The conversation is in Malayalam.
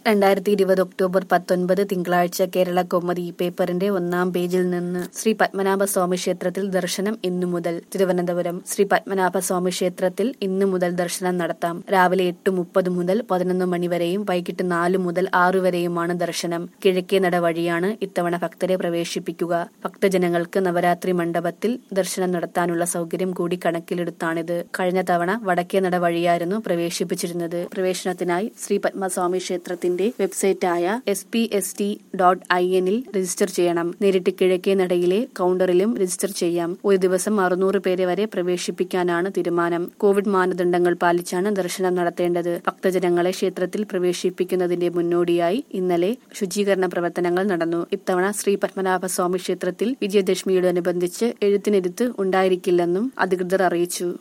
രണ്ടായിരത്തി ഇരുപത് ഒക്ടോബർ പത്തൊൻപത് തിങ്കളാഴ്ച കേരള കൗമുദി പേപ്പറിന്റെ ഒന്നാം പേജിൽ നിന്ന് ശ്രീ പത്മനാഭ സ്വാമി ക്ഷേത്രത്തിൽ ദർശനം ഇന്നു മുതൽ തിരുവനന്തപുരം ശ്രീ പത്മനാഭ സ്വാമി ക്ഷേത്രത്തിൽ ഇന്നു മുതൽ ദർശനം നടത്താം രാവിലെ എട്ട് മുപ്പത് മുതൽ പതിനൊന്ന് മണിവരെയും വൈകിട്ട് നാല് മുതൽ ആറു വരെയുമാണ് ദർശനം കിഴക്കേ നട വഴിയാണ് ഇത്തവണ ഭക്തരെ പ്രവേശിപ്പിക്കുക ഭക്തജനങ്ങൾക്ക് നവരാത്രി മണ്ഡപത്തിൽ ദർശനം നടത്താനുള്ള സൗകര്യം കൂടി കണക്കിലെടുത്താണിത് കഴിഞ്ഞ തവണ വടക്കേ നട വഴിയായിരുന്നു പ്രവേശിപ്പിച്ചിരുന്നത് പ്രവേശനത്തിനായി ശ്രീ പത്മസ്വാമി ക്ഷേത്രത്തിന്റെ വെബ്സൈറ്റായ S P S T dot I എന്നിൽ രജിസ്റ്റർ ചെയ്യണം നേരിട്ട് കിഴക്കേ നടയിലെ കൗണ്ടറിലും രജിസ്റ്റർ ചെയ്യാം ഒരു ദിവസം അറുന്നൂറ് പേരെ വരെ പ്രവേശിപ്പിക്കാനാണ് തീരുമാനം കോവിഡ് മാനദണ്ഡങ്ങൾ പാലിച്ചാണ് ദർശനം നടത്തേണ്ടത് ഭക്തജനങ്ങളെ ക്ഷേത്രത്തിൽ പ്രവേശിപ്പിക്കുന്നതിന്റെ മുന്നോടിയായി ഇന്നലെ ശുചീകരണ പ്രവർത്തനങ്ങൾ നടന്നു ഇത്തവണ ശ്രീ പത്മനാഭ സ്വാമി ക്ഷേത്രത്തിൽ വിജയദശമിയോടനുബന്ധിച്ച് എഴുത്തിനെഴുത്ത് ഉണ്ടായിരിക്കില്ലെന്നും അധികൃതർ അറിയിച്ചു